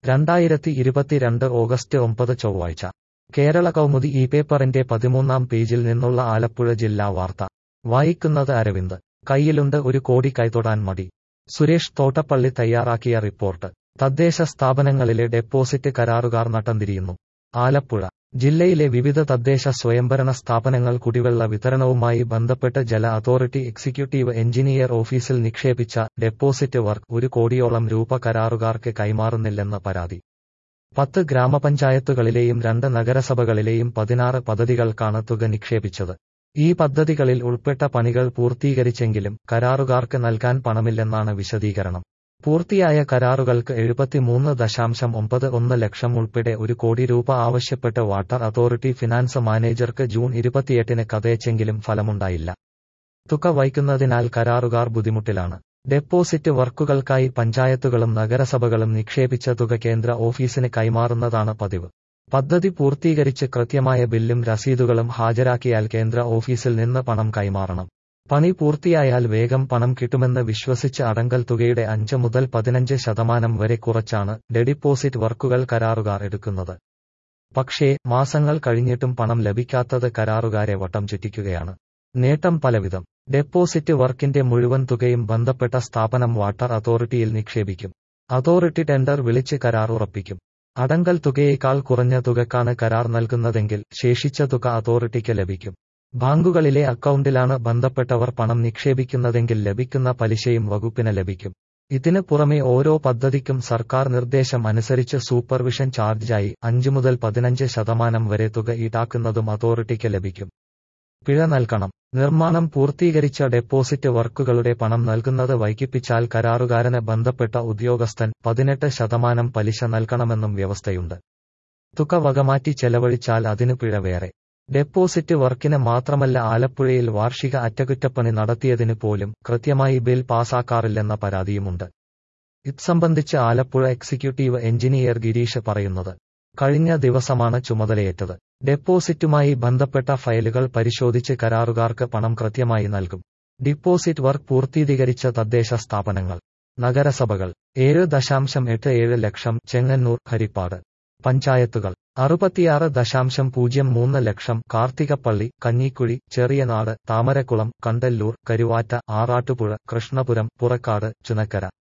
രണ്ടായിരത്തി ഇരുപത്തിരണ്ട് ഓഗസ്റ്റ് ഒമ്പത് ചൊവ്വാഴ്ച കേരള കൗമുദി ഈ പേപ്പറിന്റെ പതിമൂന്നാം പേജിൽ നിന്നുള്ള ആലപ്പുഴ ജില്ലാ വാർത്ത വായിക്കുന്നത് അരവിന്ദ് കയ്യിലുണ്ട് ഒരു കോടി കൈതൊടാൻ മടി സുരേഷ് തോട്ടപ്പള്ളി തയ്യാറാക്കിയ റിപ്പോർട്ട് തദ്ദേശ സ്ഥാപനങ്ങളിലെ ഡെപ്പോസിറ്റ് കരാറുകാർ നട്ടംതിരിയുന്നു ആലപ്പുഴ ജില്ലയിലെ വിവിധ തദ്ദേശ സ്വയംഭരണ സ്ഥാപനങ്ങൾ കുടിവെള്ള വിതരണവുമായി ബന്ധപ്പെട്ട് ജല അതോറിറ്റി എക്സിക്യൂട്ടീവ് എഞ്ചിനീയർ ഓഫീസിൽ നിക്ഷേപിച്ച ഡെപ്പോസിറ്റ് വർക്ക് ഒരു കോടിയോളം രൂപ കരാറുകാർക്ക് കൈമാറുന്നില്ലെന്ന് പരാതി പത്ത് ഗ്രാമപഞ്ചായത്തുകളിലെയും രണ്ട് നഗരസഭകളിലെയും പതിനാറ് പദ്ധതികൾക്കാണ് തുക നിക്ഷേപിച്ചത് ഈ പദ്ധതികളിൽ ഉൾപ്പെട്ട പണികൾ പൂർത്തീകരിച്ചെങ്കിലും കരാറുകാർക്ക് നൽകാൻ പണമില്ലെന്നാണ് വിശദീകരണം പൂർത്തിയായ കരാറുകൾക്ക് എഴുപത്തിമൂന്ന് ദശാംശം ഒമ്പത് ഒന്ന് ലക്ഷം ഉൾപ്പെടെ ഒരു കോടി രൂപ ആവശ്യപ്പെട്ട് വാട്ടർ അതോറിറ്റി ഫിനാൻസ് മാനേജർക്ക് ജൂൺ ഇരുപത്തിയെട്ടിന് കഥയച്ചെങ്കിലും ഫലമുണ്ടായില്ല തുക വയ്ക്കുന്നതിനാൽ കരാറുകാർ ബുദ്ധിമുട്ടിലാണ് ഡെപ്പോസിറ്റ് വർക്കുകൾക്കായി പഞ്ചായത്തുകളും നഗരസഭകളും നിക്ഷേപിച്ച തുക കേന്ദ്ര ഓഫീസിന് കൈമാറുന്നതാണ് പതിവ് പദ്ധതി പൂർത്തീകരിച്ച് കൃത്യമായ ബില്ലും രസീതുകളും ഹാജരാക്കിയാൽ കേന്ദ്ര ഓഫീസിൽ നിന്ന് പണം കൈമാറണം പണി പൂർത്തിയായാൽ വേഗം പണം കിട്ടുമെന്ന് വിശ്വസിച്ച് അടങ്കൽ തുകയുടെ അഞ്ച് മുതൽ പതിനഞ്ച് ശതമാനം വരെ കുറച്ചാണ് ഡെഡിപ്പോസിറ്റ് വർക്കുകൾ കരാറുകാർ എടുക്കുന്നത് പക്ഷേ മാസങ്ങൾ കഴിഞ്ഞിട്ടും പണം ലഭിക്കാത്തത് കരാറുകാരെ വട്ടം ചുറ്റിക്കുകയാണ് നേട്ടം പലവിധം ഡെപ്പോസിറ്റ് വർക്കിന്റെ മുഴുവൻ തുകയും ബന്ധപ്പെട്ട സ്ഥാപനം വാട്ടർ അതോറിറ്റിയിൽ നിക്ഷേപിക്കും അതോറിറ്റി ടെൻഡർ വിളിച്ച് കരാർ ഉറപ്പിക്കും അടങ്കൽ തുകയേക്കാൾ കുറഞ്ഞ തുകക്കാണ് കരാർ നൽകുന്നതെങ്കിൽ ശേഷിച്ച തുക അതോറിറ്റിക്ക് ലഭിക്കും ബാങ്കുകളിലെ അക്കൗണ്ടിലാണ് ബന്ധപ്പെട്ടവർ പണം നിക്ഷേപിക്കുന്നതെങ്കിൽ ലഭിക്കുന്ന പലിശയും വകുപ്പിന് ലഭിക്കും ഇതിന് പുറമെ ഓരോ പദ്ധതിക്കും സർക്കാർ നിർദ്ദേശം അനുസരിച്ച് സൂപ്പർവിഷൻ ചാർജായി അഞ്ചു മുതൽ പതിനഞ്ച് ശതമാനം വരെ തുക ഈടാക്കുന്നതും അതോറിറ്റിക്ക് ലഭിക്കും പിഴ നൽകണം നിർമ്മാണം പൂർത്തീകരിച്ച ഡെപ്പോസിറ്റ് വർക്കുകളുടെ പണം നൽകുന്നത് വൈകിപ്പിച്ചാൽ കരാറുകാരന് ബന്ധപ്പെട്ട ഉദ്യോഗസ്ഥൻ പതിനെട്ട് ശതമാനം പലിശ നൽകണമെന്നും വ്യവസ്ഥയുണ്ട് തുക വകമാറ്റി ചെലവഴിച്ചാൽ അതിനു പിഴ വേറെ ഡെപ്പോസിറ്റ് വർക്കിന് മാത്രമല്ല ആലപ്പുഴയിൽ വാർഷിക അറ്റകുറ്റപ്പണി നടത്തിയതിന് പോലും കൃത്യമായി ബിൽ പാസാക്കാറില്ലെന്ന പരാതിയുമുണ്ട് ഇത് സംബന്ധിച്ച് ആലപ്പുഴ എക്സിക്യൂട്ടീവ് എഞ്ചിനീയർ ഗിരീഷ് പറയുന്നത് കഴിഞ്ഞ ദിവസമാണ് ചുമതലയേറ്റത് ഡെപ്പോസിറ്റുമായി ബന്ധപ്പെട്ട ഫയലുകൾ പരിശോധിച്ച് കരാറുകാർക്ക് പണം കൃത്യമായി നൽകും ഡിപ്പോസിറ്റ് വർക്ക് പൂർത്തീകരിച്ച തദ്ദേശ സ്ഥാപനങ്ങൾ നഗരസഭകൾ ഏഴ് ദശാംശം എട്ട് ഏഴ് ലക്ഷം ചെങ്ങന്നൂർ ഹരിപ്പാട് പഞ്ചായത്തുകൾ അറുപത്തിയാറ് ദശാംശം പൂജ്യം മൂന്ന് ലക്ഷം കാർത്തികപ്പള്ളി കഞ്ഞിക്കുഴി ചെറിയനാട് താമരക്കുളം കണ്ടല്ലൂർ കരുവാറ്റ ആറാട്ടുപുഴ കൃഷ്ണപുരം പുറക്കാട് ചുനക്കര